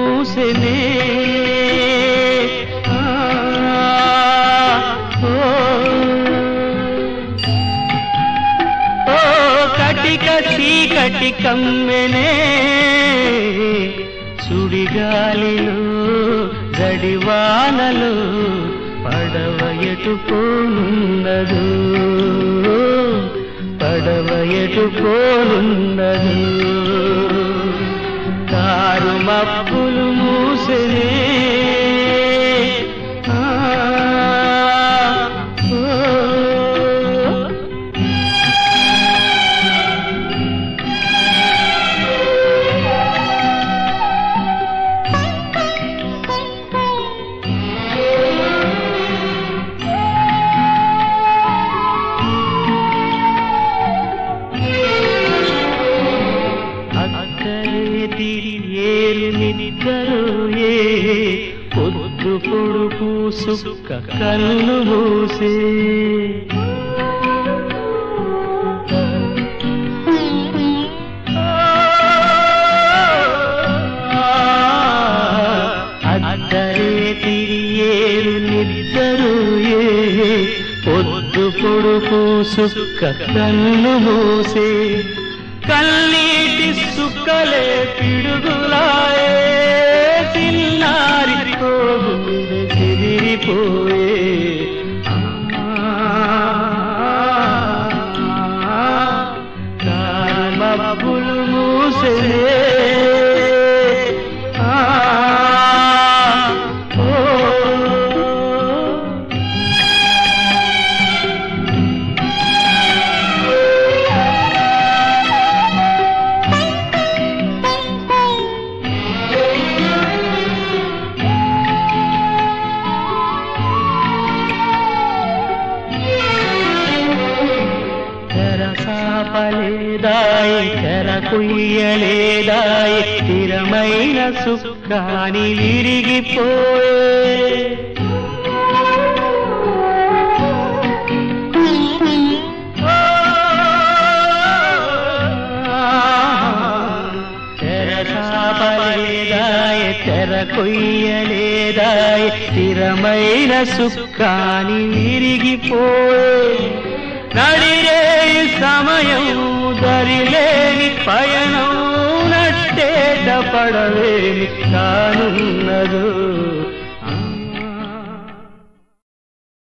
మూసెనే ఆ, ఓ, ఓ కటిక చీకటి కమ్మెనే సుడిగాలిలో జడివానలు పడవ ఎటుకోనున్నదు పడవ ఎటుకోనున్నదు కారు మప్పులు మూసెనే ఆ, ఓ, అక్కడే తిరి ఏలునిద్దరు ఏ పొద్దు పొడుపు సుక్క కన్ను మూసే అద్దరే తిరి ఏలునిద్దరు ఏ పొద్దు పొడుపు సుక్క కన్ను మూసే కన్నీటి సుక్కలే పిడుగులాయే చిన్నారి పోగుండె చెదిరిపోయే మబ్బులు మూసే ఆ, ఓ తెరసాపలేదాయి తెర కుయ్యలేదాయి స్థిరమైన సుఖాని విరిగిపోయే తెరసాపలేదాయి తెర కొయ్యలేదాయి స్థిరమైన సుఖాని విరిగిపోయే నడిరే సమయం దరిలేని పయనం నట్టేట పడవేమి కానున్నదు